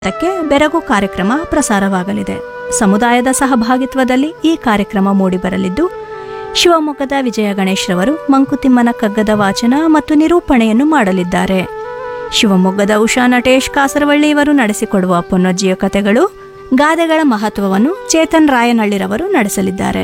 ಕ್ಕೆ ಬೆರಗು ಕಾರ್ಯಕ್ರಮ ಪ್ರಸಾರವಾಗಲಿದೆ ಸಮುದಾಯದ ಸಹಭಾಗಿತ್ವದಲ್ಲಿ ಈ ಕಾರ್ಯಕ್ರಮ ಮೂಡಿಬರಲಿದ್ದು ಶಿವಮೊಗ್ಗದ ವಿಜಯ ಗಣೇಶ್ ರವರು ಮಂಕುತಿಮ್ಮನ ಕಗ್ಗದ ವಾಚನ ಮತ್ತು ನಿರೂಪಣೆಯನ್ನು ಮಾಡಲಿದ್ದಾರೆ ಶಿವಮೊಗ್ಗದ ಉಷಾ ನಟೇಶ್ ಕಾಸರವಳ್ಳಿ ಇವರು ನಡೆಸಿಕೊಡುವ ಪುನರ್ಜೀವ ಕಥೆಗಳು ಗಾದೆಗಳ ಮಹತ್ವವನ್ನು ಚೇತನ್ ರಾಯನಹಳ್ಳಿರವರು ನಡೆಸಲಿದ್ದಾರೆ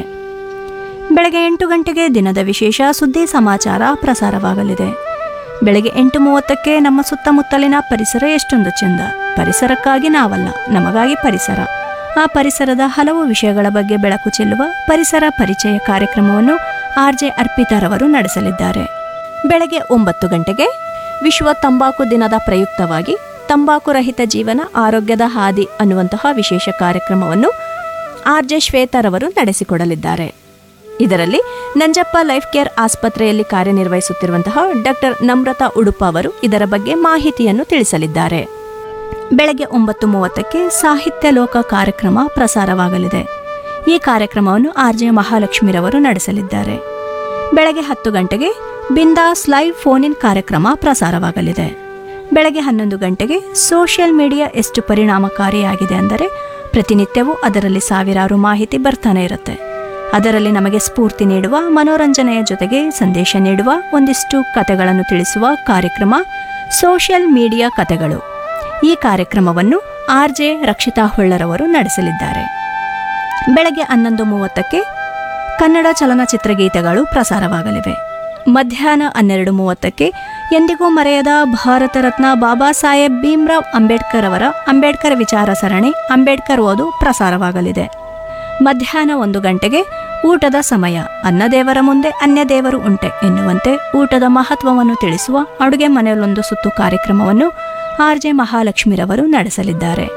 ಬೆಳಗ್ಗೆ ಎಂಟು ಗಂಟೆಗೆ ದಿನದ ವಿಶೇಷ ಸುದ್ದಿ ಸಮಾಚಾರ ಪ್ರಸಾರವಾಗಲಿದೆ ಬೆಳಗ್ಗೆ ಎಂಟು ಮೂವತ್ತಕ್ಕೆ ನಮ್ಮ ಸುತ್ತಮುತ್ತಲಿನ ಪರಿಸರ ಎಷ್ಟೊಂದು ಚೆಂದ ಪರಿಸರಕ್ಕಾಗಿ ನಾವಲ್ಲ ನಮಗಾಗಿ ಪರಿಸರ ಆ ಪರಿಸರದ ಹಲವು ವಿಷಯಗಳ ಬಗ್ಗೆ ಬೆಳಕು ಚೆಲ್ಲುವ ಪರಿಸರ ಪರಿಚಯ ಕಾರ್ಯಕ್ರಮವನ್ನು ಆರ್ ಜೆ ಅರ್ಪಿತಾರವರು ನಡೆಸಲಿದ್ದಾರೆ ಬೆಳಗ್ಗೆ ಒಂಬತ್ತು ಗಂಟೆಗೆ ವಿಶ್ವ ತಂಬಾಕು ದಿನದ ಪ್ರಯುಕ್ತವಾಗಿ ತಂಬಾಕು ರಹಿತ ಜೀವನ ಆರೋಗ್ಯದ ಹಾದಿ ಅನ್ನುವಂತಹ ವಿಶೇಷ ಕಾರ್ಯಕ್ರಮವನ್ನು ಆರ್ ಜೆ ಶ್ವೇತಾರವರು ನಡೆಸಿಕೊಡಲಿದ್ದಾರೆ ಇದರಲ್ಲಿ ನಂಜಪ್ಪ ಲೈಫ್ ಕೇರ್ ಆಸ್ಪತ್ರೆಯಲ್ಲಿ ಕಾರ್ಯನಿರ್ವಹಿಸುತ್ತಿರುವಂತಹ ಡಾಕ್ಟರ್ ನಮ್ರತಾ ಉಡುಪ ಅವರು ಇದರ ಬಗ್ಗೆ ಮಾಹಿತಿಯನ್ನು ತಿಳಿಸಲಿದ್ದಾರೆ ಬೆಳಗ್ಗೆ ಒಂಬತ್ತು ಮೂವತ್ತಕ್ಕೆ ಸಾಹಿತ್ಯ ಲೋಕ ಕಾರ್ಯಕ್ರಮ ಪ್ರಸಾರವಾಗಲಿದೆ ಈ ಕಾರ್ಯಕ್ರಮವನ್ನು ಆರ್ ಜೆ ಮಹಾಲಕ್ಷ್ಮಿರವರು ನಡೆಸಲಿದ್ದಾರೆ ಬೆಳಗ್ಗೆ ಹತ್ತು ಗಂಟೆಗೆ ಬಿಂದಾಸ್ ಲೈವ್ ಫೋನ್ ಇನ್ ಕಾರ್ಯಕ್ರಮ ಪ್ರಸಾರವಾಗಲಿದೆ ಬೆಳಗ್ಗೆ ಹನ್ನೊಂದು ಗಂಟೆಗೆ ಸೋಷಿಯಲ್ ಮೀಡಿಯಾ ಎಷ್ಟು ಪರಿಣಾಮಕಾರಿಯಾಗಿದೆ ಅಂದರೆ ಪ್ರತಿನಿತ್ಯವೂ ಅದರಲ್ಲಿ ಸಾವಿರಾರು ಮಾಹಿತಿ ಬರ್ತಾನೆ ಇರುತ್ತೆ ಅದರಲ್ಲಿ ನಮಗೆ ಸ್ಫೂರ್ತಿ ನೀಡುವ ಮನೋರಂಜನೆಯ ಜೊತೆಗೆ ಸಂದೇಶ ನೀಡುವ ಒಂದಿಷ್ಟು ಕಥೆಗಳನ್ನು ತಿಳಿಸುವ ಕಾರ್ಯಕ್ರಮ ಸೋಷಿಯಲ್ ಮೀಡಿಯಾ ಕಥೆಗಳು ಈ ಕಾರ್ಯಕ್ರಮವನ್ನು ಆರ್ ಜೆ ರಕ್ಷಿತಾ ಹೊಳ್ಳರವರು ನಡೆಸಲಿದ್ದಾರೆ ಬೆಳಗ್ಗೆ ಹನ್ನೊಂದು ಮೂವತ್ತಕ್ಕೆ ಕನ್ನಡ ಚಲನಚಿತ್ರ ಗೀತೆಗಳು ಪ್ರಸಾರವಾಗಲಿವೆ ಮಧ್ಯಾಹ್ನ ಹನ್ನೆರಡು ಮೂವತ್ತಕ್ಕೆ ಎಂದಿಗೂ ಮರೆಯದ ಭಾರತ ರತ್ನ ಬಾಬಾ ಸಾಹೇಬ್ ಭೀಮ್ರಾವ್ ಅಂಬೇಡ್ಕರ್ ಅವರ ಅಂಬೇಡ್ಕರ್ ವಿಚಾರ ಸರಣಿ ಅಂಬೇಡ್ಕರ್ ಓದು ಪ್ರಸಾರವಾಗಲಿದೆ ಮಧ್ಯಾಹ್ನ ಒಂದು ಗಂಟೆಗೆ ಊಟದ ಸಮಯ ಅನ್ನದೇವರ ಮುಂದೆ ಅನ್ಯ ದೇವರು ಉಂಟೆ ಎನ್ನುವಂತೆ ಊಟದ ಮಹತ್ವವನ್ನು ತಿಳಿಸುವ ಅಡುಗೆ ಮನೆಯಲ್ಲೊಂದು ಸುತ್ತು ಕಾರ್ಯಕ್ರಮವನ್ನು ಆರ್ ಜೆ ಮಹಾಲಕ್ಷ್ಮಿರವರು ನಡೆಸಲಿದ್ದಾರೆ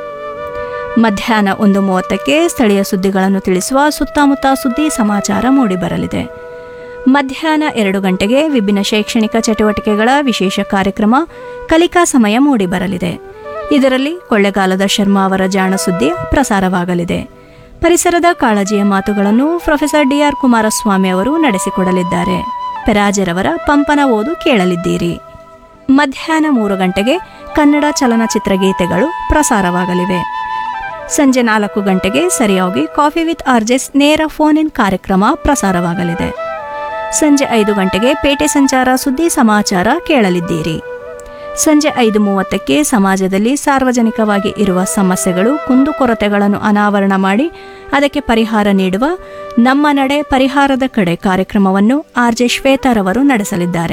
ಮಧ್ಯಾಹ್ನ ಒಂದು ಮೂವತ್ತಕ್ಕೆ ಸ್ಥಳೀಯ ಸುದ್ದಿಗಳನ್ನು ತಿಳಿಸುವ ಸುತ್ತಮುತ್ತ ಸುದ್ದಿ ಸಮಾಚಾರ ಮೂಡಿಬರಲಿದೆ ಮಧ್ಯಾಹ್ನ ಎರಡು ಗಂಟೆಗೆ ವಿಭಿನ್ನ ಶೈಕ್ಷಣಿಕ ಚಟುವಟಿಕೆಗಳ ವಿಶೇಷ ಕಾರ್ಯಕ್ರಮ ಕಲಿಕಾ ಸಮಯ ಮೂಡಿಬರಲಿದೆ ಇದರಲ್ಲಿ ಕೊಳ್ಳೆಗಾಲದ ಶರ್ಮಾ ಅವರ ಜಾಣ ಸುದ್ದಿ ಪ್ರಸಾರವಾಗಲಿದೆ ಪರಿಸರದ ಕಾಳಜಿಯ ಮಾತುಗಳನ್ನು ಪ್ರೊಫೆಸರ್ ಡಿಆರ್ ಕುಮಾರಸ್ವಾಮಿ ಅವರು ನಡೆಸಿಕೊಡಲಿದ್ದಾರೆ ಪೆರಾಜರವರ ಪಂಪನ ಓದು ಕೇಳಲಿದ್ದೀರಿ ಮಧ್ಯಾಹ್ನ ಮೂರು ಗಂಟೆಗೆ ಕನ್ನಡ ಚಲನಚಿತ್ರ ಗೀತೆಗಳು ಪ್ರಸಾರವಾಗಲಿವೆ ಸಂಜೆ ನಾಲ್ಕು ಗಂಟೆಗೆ ಸರಿಯಾಗಿ ಕಾಫಿ ವಿತ್ ಆರ್ಜೆಸ್ ನೇರ ಫೋನ್ ಇನ್ ಕಾರ್ಯಕ್ರಮ ಪ್ರಸಾರವಾಗಲಿದೆ ಸಂಜೆ ಐದು ಗಂಟೆಗೆ ಪೇಟೆ ಸಂಚಾರ ಸುದ್ದಿ ಸಮಾಚಾರ ಕೇಳಲಿದ್ದೀರಿ ಸಂಜೆ ಐದು ಮೂವತ್ತಕ್ಕೆ ಸಮಾಜದಲ್ಲಿ ಸಾರ್ವಜನಿಕವಾಗಿ ಇರುವ ಸಮಸ್ಯೆಗಳು ಕುಂದುಕೊರತೆಗಳನ್ನು ಅನಾವರಣ ಮಾಡಿ ಅದಕ್ಕೆ ಪರಿಹಾರ ನೀಡುವ ನಮ್ಮ ನಡೆ ಪರಿಹಾರದ ಕಡೆ ಕಾರ್ಯಕ್ರಮವನ್ನು ಆರ್ ಜೆ ಶ್ವೇತಾರವರು ನಡೆಸಲಿದ್ದಾರೆ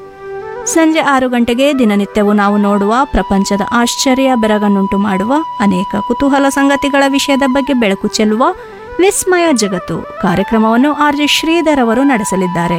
ಸಂಜೆ ಆರು ಗಂಟೆಗೆ ದಿನನಿತ್ಯವೂ ನಾವು ನೋಡುವ ಪ್ರಪಂಚದ ಆಶ್ಚರ್ಯ ಬೆರಗನ್ನುಂಟು ಮಾಡುವ ಅನೇಕ ಕುತೂಹಲ ಸಂಗತಿಗಳ ವಿಷಯದ ಬಗ್ಗೆ ಬೆಳಕು ಚೆಲ್ಲುವ ವಿಸ್ಮಯ ಜಗತ್ತು ಕಾರ್ಯಕ್ರಮವನ್ನು ಆರ್ ಜೆ ಶ್ರೀಧರ್ ಅವರು ನಡೆಸಲಿದ್ದಾರೆ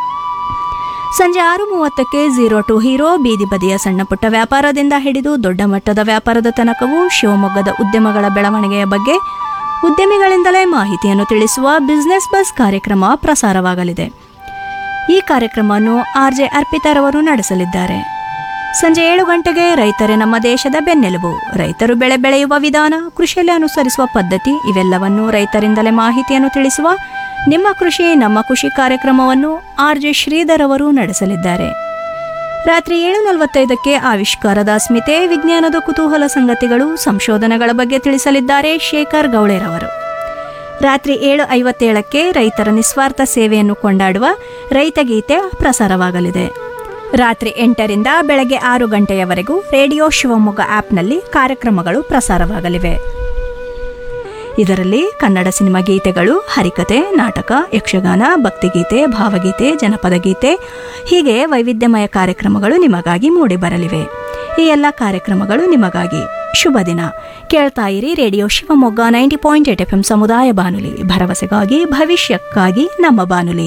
ಸಂಜೆ ಆರು ಮೂವತ್ತಕ್ಕೆ ಝೀರೋ ಟು ಹೀರೋ ಬೀದಿ ಬದಿಯ ಸಣ್ಣ ಪುಟ್ಟ ವ್ಯಾಪಾರದಿಂದ ಹಿಡಿದು ದೊಡ್ಡ ಮಟ್ಟದ ವ್ಯಾಪಾರದ ತನಕವೂ ಶಿವಮೊಗ್ಗದ ಉದ್ಯಮಗಳ ಬೆಳವಣಿಗೆಯ ಬಗ್ಗೆ ಉದ್ಯಮಿಗಳಿಂದಲೇ ಮಾಹಿತಿಯನ್ನು ತಿಳಿಸುವ ಬಿಸ್ನೆಸ್ ಬಸ್ ಕಾರ್ಯಕ್ರಮ ಪ್ರಸಾರವಾಗಲಿದೆ ಈ ಕಾರ್ಯಕ್ರಮವನ್ನು ಆರ್ ಜೆ ಅರ್ಪಿತಾರವರು ನಡೆಸಲಿದ್ದಾರೆ ಸಂಜೆ ಏಳು ಗಂಟೆಗೆ ರೈತರೇ ನಮ್ಮ ದೇಶದ ಬೆನ್ನೆಲುಬು ರೈತರು ಬೆಳೆ ಬೆಳೆಯುವ ವಿಧಾನ ಕೃಷಿಯಲ್ಲಿ ಅನುಸರಿಸುವ ಪದ್ಧತಿ ಇವೆಲ್ಲವನ್ನು ರೈತರಿಂದಲೇ ಮಾಹಿತಿಯನ್ನು ತಿಳಿಸುವ ನಿಮ್ಮ ಕೃಷಿ ನಮ್ಮ ಖುಷಿ ಕಾರ್ಯಕ್ರಮವನ್ನು ಆರ್ ಜೆ ಶ್ರೀಧರ್ ಅವರು ನಡೆಸಲಿದ್ದಾರೆ ರಾತ್ರಿ ಏಳು ನಲವತ್ತೈದಕ್ಕೆ ಆವಿಷ್ಕಾರದ ಅಸ್ಮಿತೆ ವಿಜ್ಞಾನದ ಕುತೂಹಲ ಸಂಗತಿಗಳು ಸಂಶೋಧನೆಗಳ ಬಗ್ಗೆ ತಿಳಿಸಲಿದ್ದಾರೆ ಶೇಖರ್ ಗೌಳೆರವರು ರಾತ್ರಿ ಏಳು ಐವತ್ತೇಳಕ್ಕೆ ರೈತರ ನಿಸ್ವಾರ್ಥ ಸೇವೆಯನ್ನು ಕೊಂಡಾಡುವ ರೈತಗೀತೆ ಪ್ರಸಾರವಾಗಲಿದೆ ರಾತ್ರಿ ಎಂಟರಿಂದ ಬೆಳಗ್ಗೆ ಆರು ಗಂಟೆಯವರೆಗೂ ರೇಡಿಯೋ ಶಿವಮೊಗ್ಗ ಆ್ಯಪ್ನಲ್ಲಿ ಕಾರ್ಯಕ್ರಮಗಳು ಪ್ರಸಾರವಾಗಲಿವೆ ಇದರಲ್ಲಿ ಕನ್ನಡ ಸಿನಿಮಾ ಗೀತೆಗಳು ಹರಿಕತೆ ನಾಟಕ ಯಕ್ಷಗಾನ ಭಕ್ತಿಗೀತೆ ಭಾವಗೀತೆ ಜನಪದ ಗೀತೆ ಹೀಗೆ ವೈವಿಧ್ಯಮಯ ಕಾರ್ಯಕ್ರಮಗಳು ನಿಮಗಾಗಿ ಮೂಡಿಬರಲಿವೆ ಈ ಎಲ್ಲ ಕಾರ್ಯಕ್ರಮಗಳು ನಿಮಗಾಗಿ ಶುಭ ದಿನ ಕೇಳ್ತಾ ಇರಿ radio Shivamogga ninety point eight F M ಸಮುದಾಯ ಬಾನುಲಿ ಭರವಸೆಗಾಗಿ ಭವಿಷ್ಯಕ್ಕಾಗಿ ನಮ್ಮ ಬಾನುಲಿ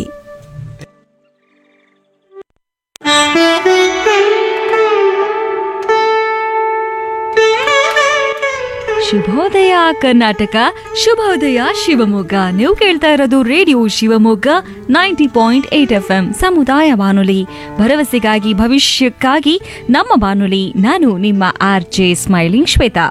ಶುಭೋದಯ ಕರ್ನಾಟಕ ಶುಭೋದಯ ಶಿವಮೊಗ್ಗ ನೀವು ಕೇಳ್ತಾ ಇರೋದು radio Shivamogga ninety point eight F M ಸಮುದಾಯ ಬಾನುಲಿ ಭರವಸೆಗಾಗಿ ಭವಿಷ್ಯಕ್ಕಾಗಿ ನಮ್ಮ ಬಾನುಲಿ ನಾನು ನಿಮ್ಮ ಆರ್ ಜೆ ಸ್ಮೈಲಿಂಗ್ ಶ್ವೇತಾ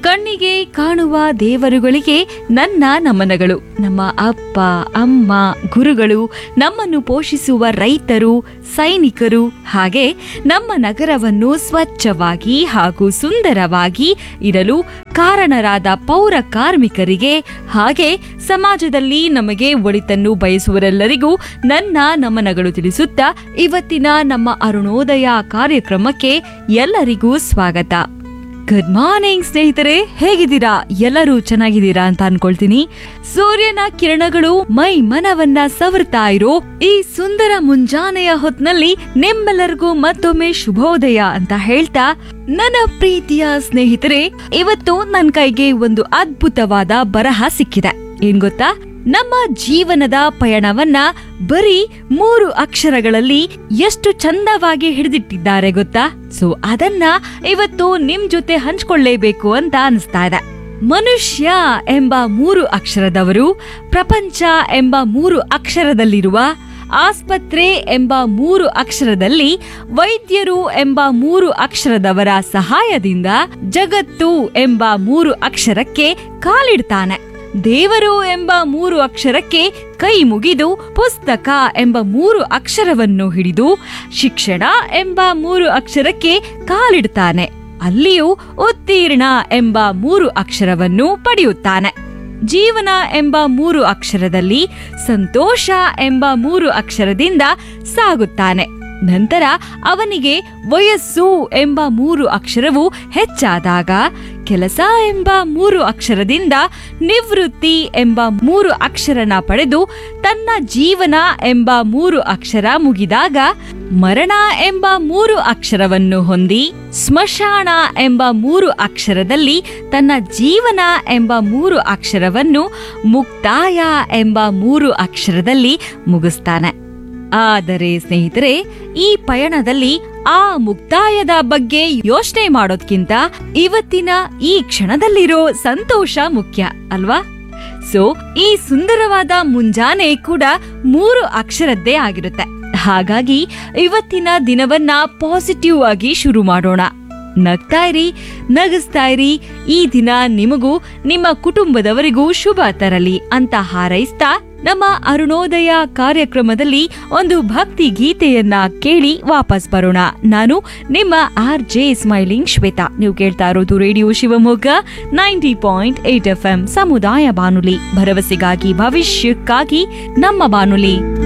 ಕಣ್ಣಿಗೆ ಕಾಣುವ ದೇವರುಗಳಿಗೆ ನನ್ನ ನಮನಗಳು ನಮ್ಮ ಅಪ್ಪ ಅಮ್ಮ ಗುರುಗಳು ನಮ್ಮನ್ನು ಪೋಷಿಸುವ ರೈತರು ಸೈನಿಕರು ಹಾಗೆ ನಮ್ಮ ನಗರವನ್ನು ಸ್ವಚ್ಛವಾಗಿ ಹಾಗೂ ಸುಂದರವಾಗಿ ಇರಲು ಕಾರಣರಾದ ಪೌರ ಕಾರ್ಮಿಕರಿಗೆ ಹಾಗೆ ಸಮಾಜದಲ್ಲಿ ನಮಗೆ ಒಳಿತನ್ನು ಬಯಸುವರೆಲ್ಲರಿಗೂ ನನ್ನ ನಮನಗಳು ತಿಳಿಸುತ್ತಾ ಇವತ್ತಿನ ನಮ್ಮ ಅರುಣೋದಯ ಕಾರ್ಯಕ್ರಮಕ್ಕೆ ಎಲ್ಲರಿಗೂ ಸ್ವಾಗತ ಗುಡ್ ಮಾರ್ನಿಂಗ್ ಸ್ನೇಹಿತರೆ ಹೇಗಿದ್ದೀರಾ ಎಲ್ಲರೂ ಚೆನ್ನಾಗಿದ್ದೀರಾ ಅಂತ ಅನ್ಕೊಳ್ತೀನಿ ಸೂರ್ಯನ ಕಿರಣಗಳು ಮೈ ಮನವನ್ನ ಸವರ್ತಾ ಇರೋ ಈ ಸುಂದರ ಮುಂಜಾನೆಯ ಹೊತ್ನಲ್ಲಿ ನಿಮ್ಮೆಲ್ಲರಿಗೂ ಮತ್ತೊಮ್ಮೆ ಶುಭೋದಯ ಅಂತ ಹೇಳ್ತಾ ನನ್ನ ಪ್ರೀತಿಯ ಸ್ನೇಹಿತರೆ ಇವತ್ತು ನನ್ನ ಕೈಗೆ ಒಂದು ಅದ್ಭುತವಾದ ಬರಹ ಸಿಕ್ಕಿದೆ ಏನ್ ಗೊತ್ತಾ ನಮ್ಮ ಜೀವನದ ಪಯಣವನ್ನ ಬರೀ ಮೂರು ಅಕ್ಷರಗಳಲ್ಲಿ ಎಷ್ಟು ಚಂದವಾಗಿ ಹಿಡಿದಿಟ್ಟಿದ್ದಾರೆ ಗೊತ್ತಾ ಸೊ ಅದನ್ನ ಇವತ್ತು ನಿಮ್ ಜೊತೆ ಹಂಚ್ಕೊಳ್ಳೇಬೇಕು ಅಂತ ಅನಿಸ್ತಾ ಇದೆ ಮನುಷ್ಯ ಎಂಬ ಮೂರು ಅಕ್ಷರದವರು ಪ್ರಪಂಚ ಎಂಬ ಮೂರು ಅಕ್ಷರದಲ್ಲಿರುವ ಆಸ್ಪತ್ರೆ ಎಂಬ ಮೂರು ಅಕ್ಷರದಲ್ಲಿ ವೈದ್ಯರು ಎಂಬ ಮೂರು ಅಕ್ಷರದವರ ಸಹಾಯದಿಂದ ಜಗತ್ತು ಎಂಬ ಮೂರು ಅಕ್ಷರಕ್ಕೆ ಕಾಲಿಡ್ತಾನೆ ದೇವರು ಎಂಬ ಮೂರು ಅಕ್ಷರಕ್ಕೆ ಕೈ ಮುಗಿದು ಪುಸ್ತಕ ಎಂಬ ಮೂರು ಅಕ್ಷರವನ್ನು ಹಿಡಿದು ಶಿಕ್ಷಣ ಎಂಬ ಮೂರು ಅಕ್ಷರಕ್ಕೆ ಕಾಲಿಡ್ತಾನೆ ಅಲ್ಲಿಯೂ ಉತ್ತೀರ್ಣ ಎಂಬ ಮೂರು ಅಕ್ಷರವನ್ನು ಪಡೆಯುತ್ತಾನೆ ಜೀವನ ಎಂಬ ಮೂರು ಅಕ್ಷರದಲ್ಲಿ ಸಂತೋಷ ಎಂಬ ಮೂರು ಅಕ್ಷರದಿಂದ ಸಾಗುತ್ತಾನೆ ನಂತರ ಅವನಿಗೆ ವಯಸ್ಸು ಎಂಬ ಮೂರು ಅಕ್ಷರವು ಹೆಚ್ಚಾದಾಗ ಕೆಲಸ ಎಂಬ ಮೂರು ಅಕ್ಷರದಿಂದ ನಿವೃತ್ತಿ ಎಂಬ ಮೂರು ಅಕ್ಷರನ ಪಡೆದು ತನ್ನ ಜೀವನ ಎಂಬ ಮೂರು ಅಕ್ಷರ ಮುಗಿದಾಗ ಮರಣ ಎಂಬ ಮೂರು ಅಕ್ಷರವನ್ನು ಹೊಂದಿ ಸ್ಮಶಾನ ಎಂಬ ಮೂರು ಅಕ್ಷರದಲ್ಲಿ ತನ್ನ ಜೀವನ ಎಂಬ ಮೂರು ಅಕ್ಷರವನ್ನು ಮುಕ್ತಾಯ ಎಂಬ ಮೂರು ಅಕ್ಷರದಲ್ಲಿ ಮುಗಿಸ್ತಾನೆ ಆದರೆ ಸ್ನೇಹಿತರೆ ಈ ಪಯಣದಲ್ಲಿ ಆ ಮುಕ್ತಾಯದ ಬಗ್ಗೆ ಯೋಚನೆ ಮಾಡೋದ್ಕಿಂತ ಇವತ್ತಿನ ಈ ಕ್ಷಣದಲ್ಲಿರೋ ಸಂತೋಷ ಮುಖ್ಯ ಅಲ್ವಾ ಸೊ ಈ ಸುಂದರವಾದ ಮುಂಜಾನೆ ಕೂಡ ಮೂರು ಅಕ್ಷರದ್ದೇ ಆಗಿರುತ್ತೆ ಹಾಗಾಗಿ ಇವತ್ತಿನ ದಿನವನ್ನ ಪಾಸಿಟಿವ್ ಆಗಿ ಶುರು ಮಾಡೋಣ ನಗ್ತಾ ಇರಿ ನಗಿಸ್ತಾ ಇರಿ ಈ ದಿನ ನಿಮಗೂ ನಿಮ್ಮ ಕುಟುಂಬದವರಿಗೂ ಶುಭ ತರಲಿ ಅಂತ ಹಾರೈಸ್ತಾ ನಮ್ಮ ಅರುಣೋದಯ ಕಾರ್ಯಕ್ರಮದಲ್ಲಿ ಒಂದು ಭಕ್ತಿ ಗೀತೆಯನ್ನ ಕೇಳಿ ವಾಪಸ್ ಬರೋಣ ನಾನು ನಿಮ್ಮ ಆರ್ ಜೆ ಸ್ಮೈಲಿಂಗ್ ಶ್ವೇತಾ ನೀವು ಕೇಳ್ತಾ ಇರೋದು radio Shivamogga ninety point eight F M ಸಮುದಾಯ ಬಾನುಲಿ ಭರವಸೆಗಾಗಿ ಭವಿಷ್ಯಕ್ಕಾಗಿ ನಮ್ಮ ಬಾನುಲಿ